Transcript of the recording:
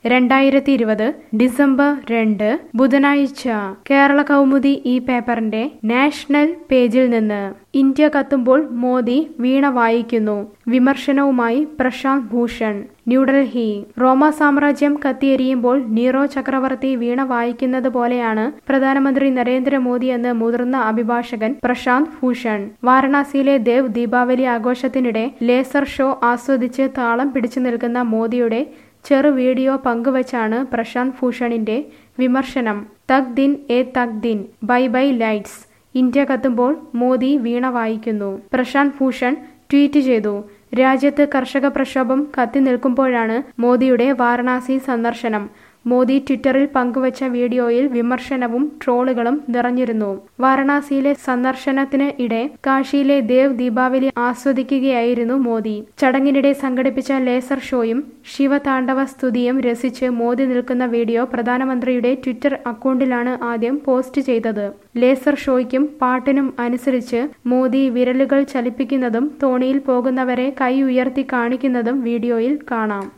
രണ്ടായിരത്തി ഇരുപത് ഡിസംബർ രണ്ട് ബുധനാഴ്ച കേരള കൗമുദി ഈ പേപ്പറിന്റെ നാഷണൽ പേജിൽ നിന്ന് ഇന്ത്യ കത്തുമ്പോൾ മോദി വീണ വായിക്കുന്നു വിമർശനവുമായി പ്രശാന്ത് ഭൂഷൺ ന്യൂഡൽഹി റോമ സാമ്രാജ്യം കത്തിയെരിയുമ്പോൾ നീറോ ചക്രവർത്തി വീണ വായിക്കുന്നത് പോലെയാണ് പ്രധാനമന്ത്രി നരേന്ദ്രമോദി എന്ന് മുതിർന്ന അഭിഭാഷകൻ പ്രശാന്ത് ഭൂഷൺ വാരണാസിയിലെ ദേവ് ദീപാവലി ആഘോഷത്തിനിടെ ലേസർ ഷോ ആസ്വദിച്ച് താളം പിടിച്ചു നിൽക്കുന്ന മോദിയുടെ ചെറു വീഡിയോ പങ്കുവച്ചാണ് പ്രശാന്ത് ഭൂഷണിന്റെ വിമർശനം തക് ദിൻ എ തക് ദിൻ ബൈ ബൈ ലൈറ്റ്സ് ഇന്ത്യ കത്തുമ്പോൾ മോദി വീണ വായിക്കുന്നു പ്രശാന്ത് ഭൂഷൺ ട്വീറ്റ് ചെയ്തു രാജ്യത്ത് കർഷക പ്രക്ഷോഭം കത്തി നിൽക്കുമ്പോഴാണ് മോദിയുടെ വാരണാസി സന്ദർശനം മോദി ട്വിറ്ററിൽ പങ്കുവച്ച വീഡിയോയിൽ വിമർശനവും ട്രോളുകളും നിറഞ്ഞിരുന്നു വാരണാസിയിലെ സന്ദർശനത്തിന് ഇടെ കാശിയിലെ ദേവ് ദീപാവലി ആസ്വദിക്കുകയായിരുന്നു മോദി ചടങ്ങിനിടെ സംഘടിപ്പിച്ച ലേസർ ഷോയും ശിവതാണ്ഡവ സ്തുതിയും രസിച്ച് മോദി നിൽക്കുന്ന വീഡിയോ പ്രധാനമന്ത്രിയുടെ ട്വിറ്റർ അക്കൗണ്ടിലാണ് ആദ്യം പോസ്റ്റ് ചെയ്തത് ലേസർ ഷോയ്ക്കും പാട്ടിനും അനുസരിച്ച് മോദി വിരലുകൾ ചലിപ്പിക്കുന്നതും തോണിയിൽ പോകുന്നവരെ കൈ ഉയർത്തി കാണിക്കുന്നതും വീഡിയോയിൽ കാണാം